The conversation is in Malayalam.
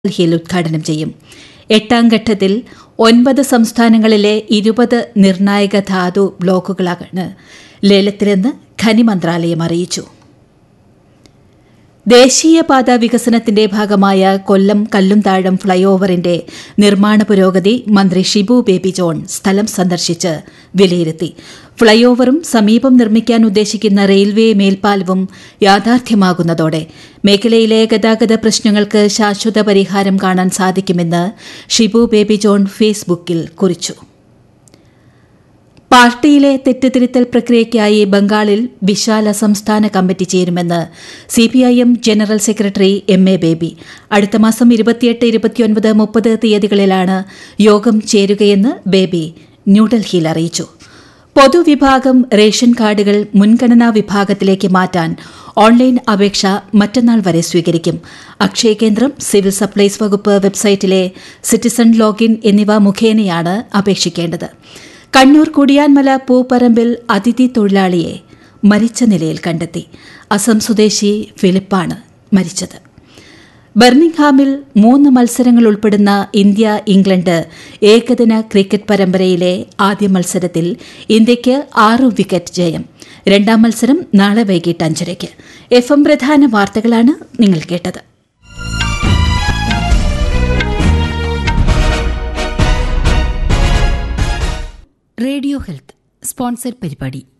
ഡൽഹിയിൽ ഉദ്ഘാടനം ചെയ്യും എട്ടാം ഘട്ടത്തിൽ ഒൻപത് സംസ്ഥാനങ്ങളിലെ ഇരുപത് നിർണായക ധാതു ബ്ലോക്കുകളാണ് ലേലത്തിലെന്ന് ഖനി മന്ത്രാലയം അറിയിച്ചു ദേശീയപാത വികസനത്തിന്റെ ഭാഗമായ കൊല്ലം കല്ലുംതാഴം ഫ്ളൈഓവറിന്റെ നിർമ്മാണ പുരോഗതി മന്ത്രി ഷിബു ബേബി ജോൺ സ്ഥലം സന്ദർശിച്ച് വിലയിരുത്തി ഫ്ളൈഓവറും സമീപം നിർമ്മിക്കാൻ ഉദ്ദേശിക്കുന്ന റെയിൽവേ മേൽപ്പാലവും യാഥാർത്ഥ്യമാകുന്നതോടെ മേഖലയിലെ ഗതാഗത പ്രശ്നങ്ങൾക്ക് ശാശ്വത പരിഹാരം കാണാൻ സാധിക്കുമെന്ന് ഷിബു ബേബി ജോൺ ഫേസ്ബുക്കിൽ കുറിച്ചു പാർട്ടിയിലെ തെറ്റുതിരുത്തൽ പ്രക്രിയയ്ക്കായി ബംഗാളിൽ വിശാല സംസ്ഥാന കമ്മിറ്റി ചേരുമെന്ന് CPIM general secretary M A Baby അടുത്ത മാസം ഇരുപത്തിയെട്ട് ഇരുപത്തിയൊൻപത് മുപ്പത് തീയതികളിലാണ് യോഗം ചേരുകയെന്ന് ബേബി ന്യൂഡൽഹിയിൽ അറിയിച്ചു പൊതുവിഭാഗം റേഷൻ കാർഡുകൾ മുൻഗണനാ വിഭാഗത്തിലേക്ക് മാറ്റാൻ ഓൺലൈൻ അപേക്ഷ മറ്റന്നാൾ വരെ സ്വീകരിക്കും അക്ഷയ കേന്ദ്രം സിവിൽ സപ്ലൈസ് വകുപ്പ് വെബ്സൈറ്റിലെ സിറ്റിസൺ ലോഗിൻ എന്നിവ മുഖേനയാണ് അപേക്ഷിക്കേണ്ടത് കണ്ണൂർ കുടിയാൻമല പൂപ്പറമ്പിൽ അതിഥി തൊഴിലാളിയെ മരിച്ച നിലയിൽ കണ്ടെത്തി അസം സ്വദേശി ഫിലിപ്പാണ് മരിച്ചത് ബർമിംഗ്ഹാമിൽ മൂന്ന് മത്സരങ്ങൾ ഉൾപ്പെടുന്ന ഇന്ത്യ ഇംഗ്ലണ്ട് ഏകദിന ക്രിക്കറ്റ് പരമ്പരയിലെ ആദ്യ മത്സരത്തിൽ ഇന്ത്യയ്ക്ക് ആറ് വിക്കറ്റ് ജയം രണ്ടാം മത്സരം നാളെ വൈകിട്ട് അഞ്ചരയ്ക്ക് എഫ് എം പ്രധാന വാർത്തകളാണ് നിങ്ങൾ കേട്ടത് റേഡിയോ ഹെൽത്ത് സ്പോൺസർ പരിപാടി